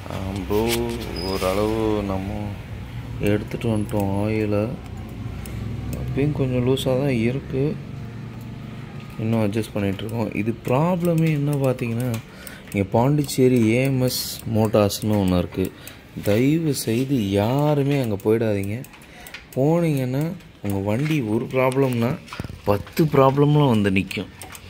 bro ஓரளவு நம்ம எடுத்துகிட்டு வந்துட்டோம் ஆயிலை அப்பயும் கொஞ்சம் லூஸாக தான் இருக்குது இன்னும் அட்ஜஸ்ட் பண்ணிகிட்ருக்கோம் இது ப்ராப்ளமே என்ன பார்த்தீங்கன்னா இங்கே பாண்டிச்சேரி ஏஎம்எஸ் மோட்டார்ஸ்னு ஒன்று இருக்குது தயவு செய்து யாருமே அங்கே போயிடாதீங்க போனீங்கன்னா உங்கள் வண்டி ஒரு ப்ராப்ளம்னா பத்து ப்ராப்ளம்லாம் வந்து நிற்கும்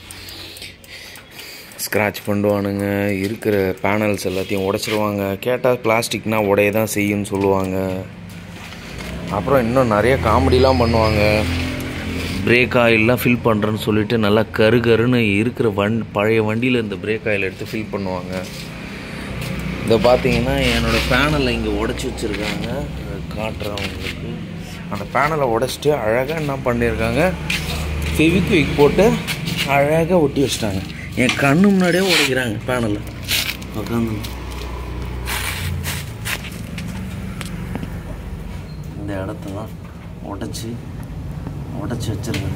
ஸ்க்ராட்ச் பண்ணுவானுங்க இருக்கிற பேனல்ஸ் எல்லாத்தையும் உடச்சிருவாங்க கேட்டால் பிளாஸ்டிக்னால் உடைய தான் செய்யும்னு சொல்லுவாங்க அப்புறம் இன்னும் நிறைய காமெடிலாம் பண்ணுவாங்க பிரேக் ஆயிலெலாம் ஃபில் பண்ணுறேன்னு சொல்லிட்டு நல்லா கரு கருன்னு இருக்கிற வண் பழைய வண்டியில் இந்த பிரேக் ஆயில் எடுத்து ஃபில் பண்ணுவாங்க இதை பார்த்தீங்கன்னா என்னோடய பேனலை இங்கே உடச்சி வச்சுருக்காங்க காட்டுறேன் உங்களுக்கு அந்த பேனலை உடச்சிட்டு அழகாக என்ன பண்ணியிருக்காங்க ஃபெவிக்விக் போட்டு அழகாக ஒட்டி வச்சிட்டாங்க என் கண்ணு முன்னாடியே உடைக்கிறாங்க பேனலை உட்காந்து இந்த இடத்தெல்லாம் உடச்சி உடச்சி வச்சிருக்காங்க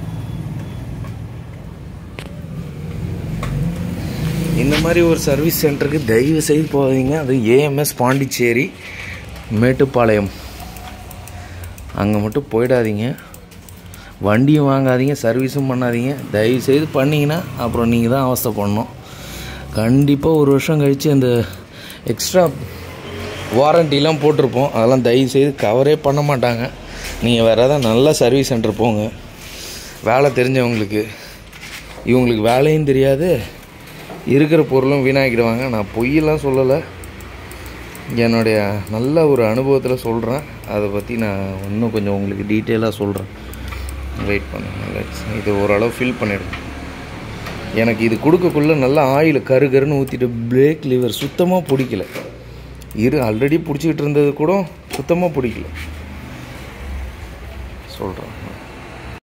இந்த மாதிரி ஒரு சர்வீஸ் சென்டருக்கு தயவு செய்து போவீங்க அது ஏஎம்எஸ் பாண்டிச்சேரி மேட்டுப்பாளையம் அங்கே மட்டும் போயிடாதீங்க வண்டியும் வாங்காதீங்க சர்வீஸும் பண்ணாதீங்க தயவு செய்து பண்ணிங்கன்னா அப்புறம் நீங்கள் தான் அவஸ்தை பண்ணணும் கண்டிப்பாக ஒரு வருஷம் கழித்து அந்த எக்ஸ்ட்ரா வாரண்டிலாம் போட்டிருப்போம் அதெல்லாம் தயவு செய்து கவரே பண்ண மாட்டாங்க நீங்கள் வேறு ஏதாவது நல்ல சர்வீஸ் சென்டர் போங்க வேலை தெரிஞ்சவங்களுக்கு இவங்களுக்கு வேலையும் தெரியாது இருக்கிற பொருளும் வீணாக்கிடுவாங்க நான் பொய்யெல்லாம் சொல்லலை என்னுடைய நல்ல ஒரு அனுபவத்தில் சொல்கிறேன் அதை பற்றி நான் இன்னும் கொஞ்சம் உங்களுக்கு டீட்டெயிலாக சொல்கிறேன் வெயிட் பண்ணுங்க இது ஓரளவு ஃபில் பண்ணிடுங்க எனக்கு இது கொடுக்கக்குள்ளே நல்லா ஆயில் கரு கருன்னு ஊற்றிட்டு பிரேக் லிவர் சுத்தமாக பிடிக்கல இரு ஆல்ரெடி பிடிச்சிக்கிட்டு இருந்தது கூட சுத்தமாக பிடிக்கல சொல்கிறேன்